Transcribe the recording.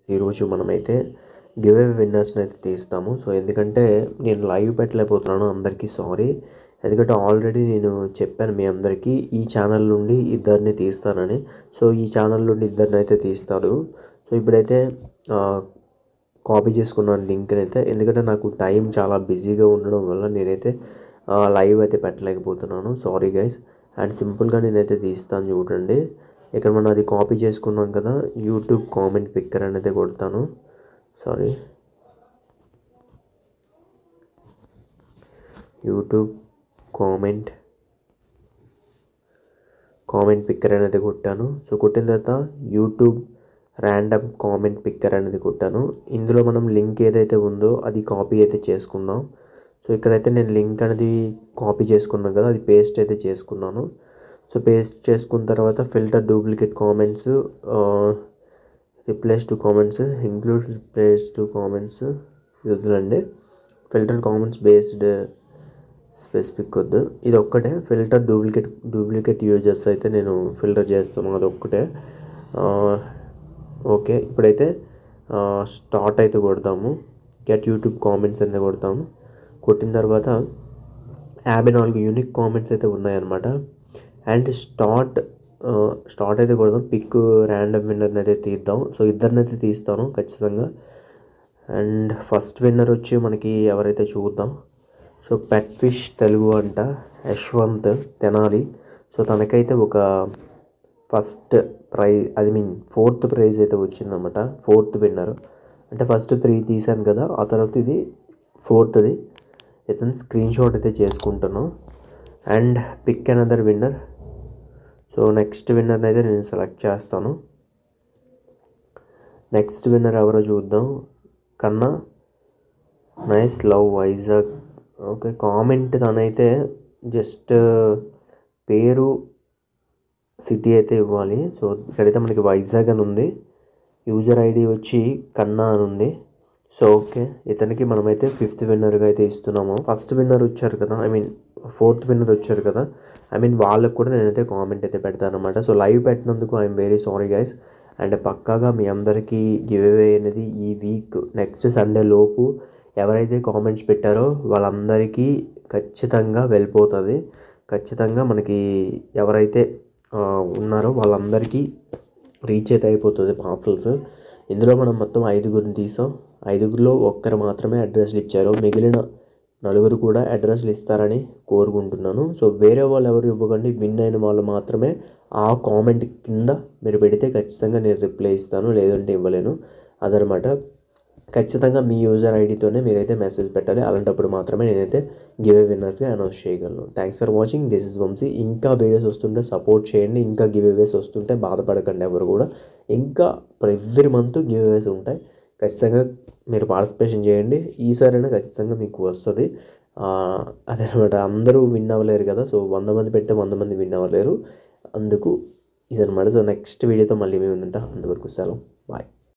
ఈరోజు మనమైతే give away విన్నర్స్ని అయితే తీస్తాము సో ఎందుకంటే నేను లైవ్ పెట్టలేకపోతున్నాను అందరికీ సారీ ఎందుకంటే ఆల్రెడీ నేను చెప్పాను మీ అందరికీ ఈ ఛానల్ నుండి ఇద్దరిని తీస్తానని సో ఈ ఛానల్ నుండి ఇద్దరిని అయితే తీస్తాను సో ఇప్పుడైతే ఆ, కాపీ చేసుకున్నాను లింక్ని అయితే ఎందుకంటే నాకు టైం చాలా బిజీగా ఉండడం వల్ల నేనైతే ఆ, లైవ్ అయితే పెట్టలేకపోతున్నాను సారీ గైస్ అండ్ సింపుల్గా నేనైతే తీస్తాను చూడండి ఇక్కడ మనం అది కాపీ చేసుకున్నాం కదా యూట్యూబ్ కామెంట్ పిక్కర్ అనేది కొడతాను sorry YouTube comment comment picker అనేది కొట్టాను సో కొట్టిన తర్వాత యూట్యూబ్ ర్యాండమ్ కామెంట్ పిక్కర్ అనేది కొట్టాను ఇందులో మనం లింక్ ఏదైతే ఉందో అది కాపీ అయితే చేసుకుందాం సో ఇక్కడైతే నేను లింక్ అనేది కాపీ చేసుకున్నాను కదా అది పేస్ట్ అయితే చేసుకున్నాను సో పేస్ట్ చేసుకున్న తర్వాత filter duplicate comments replace to comments include replace to comments ఇది వద్దులండి ఫిల్టర్ కామెంట్స్ బేస్డ్ స్పెసిఫిక్ వద్దు ఇది ఒక్కటే ఫిల్టర్ డూప్లికేట్ డూప్లికేట్ యూజర్స్ అయితే నేను ఫిల్టర్ చేస్తాను అది ఒక్కటే ఆ, ఓకే ఇప్పుడైతే స్టార్ట్ అయితే కొడతాము గెట్ యూట్యూబ్ కామెంట్స్ అనేది కొడతాము కొట్టిన తర్వాత యాభై నాలుగు యూనిక్ కామెంట్స్ అయితే ఉన్నాయన్నమాట అండ్ స్టార్ట్ స్టార్ట్ అయితే కొడదాం పిక్ ర్యాండమ్ విన్నర్ని అయితే తీద్దాం సో ఇద్దరిని అయితే తీస్తాను ఖచ్చితంగా అండ్ ఫస్ట్ విన్నర్ వచ్చి మనకి ఎవరైతే చూద్దాం సో పెట్ ఫిష్ తెలుగు అంట యశ్వంత్ తెనాలి సో తనకైతే ఒక first prize I mean fourth prize అయితే వచ్చిందన్నమాట ఫోర్త్ విన్నర్ అంటే ఫస్ట్ త్రీ తీసాను కదా ఆ తర్వాత ఇది ఫోర్త్ది ఇతను స్క్రీన్ షాట్ అయితే చేసుకుంటాను and pick another winner so next విన్నర్ని అయితే నేను సెలెక్ట్ చేస్తాను నెక్స్ట్ విన్నర్ ఎవరో చూద్దాం కన్నా nice love Vizag okay comment తనైతే జస్ట్ పేరు సిటీ అయితే ఇవ్వాలి సో ఇక్కడైతే మనకి వైజాగ్ అని ఉంది యూజర్ ఐడి వచ్చి కన్నా అని ఉంది సో ఓకే ఇతనికి మనమైతే ఫిఫ్త్ విన్నర్గా అయితే ఇస్తున్నాము ఫస్ట్ విన్నర్ వచ్చారు కదా ఐ మీన్ ఫోర్త్ విన్నర్ వచ్చారు కదా ఐ మీన్ వాళ్ళకు కూడా నేనైతే కామెంట్ అయితే పెడతాను అనమాట సో లైవ్ పెట్టినందుకు I'm very sorry guys and పక్కాగా మీ అందరికీ గివ్ అవే అనేది ఈ వీక్ నెక్స్ట్ సండే లోపు ఎవరైతే కామెంట్స్ పెట్టారో వాళ్ళందరికీ ఖచ్చితంగా వెళ్ళిపోతుంది ఖచ్చితంగా మనకి ఎవరైతే ఆ, ఉన్నారో వాళ్ళందరికీ రీచ్ అయితే అయిపోతుంది పార్సల్స్ ఇందులో మనం మొత్తం ఐదుగురిని తీసాం ఐదుగురిలో ఒక్కరు మాత్రమే అడ్రస్లు ఇచ్చారు మిగిలిన నలుగురు కూడా అడ్రస్లు ఇస్తారని కోరుకుంటున్నాను సో వేరే వాళ్ళు ఎవరు ఇవ్వకండి విన్ అయిన వాళ్ళు మాత్రమే ఆ కామెంట్ కింద మీరు పెడితే ఖచ్చితంగా నేను రిప్లై ఇస్తాను లేదంటే ఇవ్వలేను అదనమాట ఖచ్చితంగా మీ యూజర్ ఐడితోనే మీరైతే మెసేజ్ పెట్టాలి అలాంటప్పుడు మాత్రమే నేనైతే గివ్ ఏ విన్నర్స్గా అనౌన్స్ చేయగలను thanks for watching this is Vamsi ఇంకా వీడియోస్ వస్తుంటే సపోర్ట్ చేయండి ఇంకా గివ్ అవేస్ వస్తుంటే బాధపడకండి ఎవరు కూడా ఇంకా ఎవ్రీ మంత్ గివ్ అవేస్ ఉంటాయి ఖచ్చితంగా మీరు పార్టిసిపేషన్ చేయండి ఈసారైనా ఖచ్చితంగా మీకు వస్తుంది అదనమాట అందరూ విన్ అవ్వలేరు కదా సో వంద మంది పెడితే వంద మంది విన్ అవ్వలేరు అందుకు ఇదనమాట సో నెక్స్ట్ వీడియోతో మళ్ళీ మేము ఉంటాం అంతవరకు సెలవు బాయ్